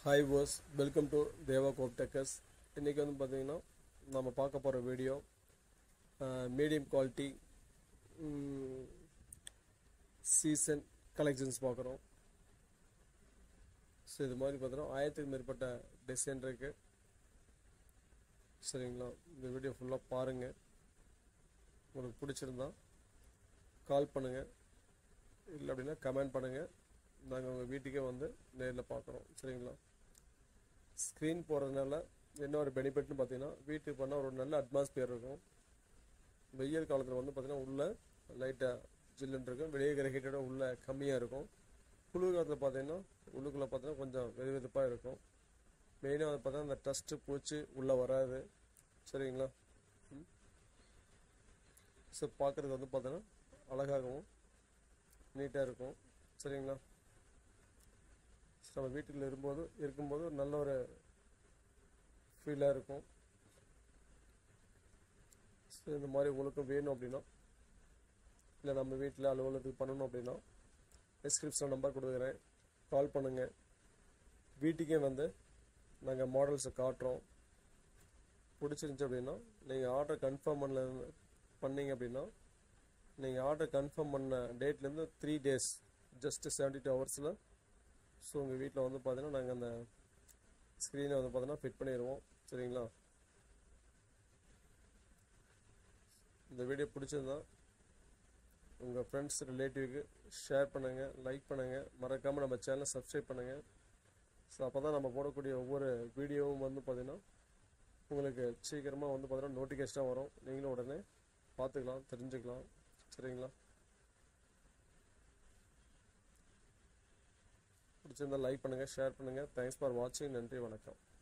hi வாஸ் welcome to Deva கோப்டெக்கஸ் இன்றைக்கி வந்து பார்த்தீங்கன்னா நம்ம பார்க்க போகிற video medium quality season collections பார்க்குறோம் ஸோ இது மாதிரி பார்த்தீங்கன்னா ஆயிரத்துக்கு மேற்பட்ட டிசைன் இருக்குது சரிங்களா இந்த வீடியோ ஃபுல்லாக பாருங்கள் உங்களுக்கு பிடிச்சிருந்தா கால் பண்ணுங்கள் இல்லை அப்படின்னா கமெண்ட் பண்ணுங்கள் நாங்கள் உங்கள் வீட்டுக்கே வந்து நேரில் பார்க்குறோம் சரிங்களா ஸ்க்ரீன் போகிறதுனால என்ன ஒரு பெனிஃபிட்னு பார்த்தீங்கன்னா வீட்டுக்கு பண்ணால் ஒரு நல்ல அட்மாஸ்பியர் இருக்கும் வெயில் காலத்தில் வந்து பார்த்தீங்கன்னா உள்ள லைட்டாக ஜில்லுன்னு இருக்கும் வெளியே இருக்கிற ஹீட்டோட உள்ள கம்மியாக இருக்கும் குளிர் காலத்தில் பார்த்தீங்கன்னா உள்ளுக்குள்ளே பார்த்தீங்கன்னா கொஞ்சம் வெது வெதுப்பாக இருக்கும் மெயினாக வந்து பார்த்தீங்கன்னா அந்த டஸ்ட்டு பூச்சி உள்ளே வராது சரிங்களா ஸோ பார்க்குறது வந்து பார்த்தீங்கன்னா அழகாகவும் நீட்டாக இருக்கும் சரிங்களா நம்ம வீட்டில் இருக்கும்போது இருக்கும்போது ஒரு நல்ல ஒரு ஃபீலாக இருக்கும் ஸோ இந்த மாதிரி உங்களுக்கு வேணும் அப்படின்னா இல்லை நம்ம வீட்டில் அலுவலகத்துக்கு பண்ணணும் அப்படின்னா டிஸ்கிரிப்ஷன் நம்பர் கொடுக்குறேன் கால் பண்ணுங்கள் வீட்டுக்கே வந்து நாங்கள் மாடல்ஸை காட்டுறோம் பிடிச்சிருந்துச்சி அப்படின்னா நீங்கள் ஆர்டர் கன்ஃபார்ம் பண்ணல பண்ணீங்க அப்படின்னா நீங்கள் ஆர்டர் கன்ஃபார்ம் பண்ண டேட்லேருந்து three days just seventy two ஹவர்ஸில் ஸோ உங்கள் வீட்டில் வந்து பார்த்தீங்கன்னா நாங்கள் அந்த ஸ்க்ரீனை வந்து பார்த்தீங்கன்னா ஃபிட் பண்ணிடுவோம் சரிங்களா இந்த வீடியோ பிடிச்சிருந்தா உங்கள் ஃப்ரெண்ட்ஸ் ரிலேட்டிவ்க்கு ஷேர் பண்ணுங்கள் லைக் பண்ணுங்கள் மறக்காமல் நம்ம சேனலை சப்ஸ்கிரைப் பண்ணுங்கள் ஸோ அப்போ தான் நம்ம போடக்கூடிய ஒவ்வொரு வீடியோவும் வந்து பார்த்திங்கன்னா உங்களுக்கு சீக்கிரமாக வந்து பார்த்தீங்கன்னா நோட்டிஃபிகேஷனாக வரும் நீங்களும் உடனே பார்த்துக்கலாம் தெரிஞ்சுக்கலாம் சரிங்களா பிடிச்சிருந்தா லைக் பண்ணுங்கள் ஷேர் பண்ணுங்கள் தேங்க்ஸ் ஃபார் வாட்சிங் நன்றி வணக்கம்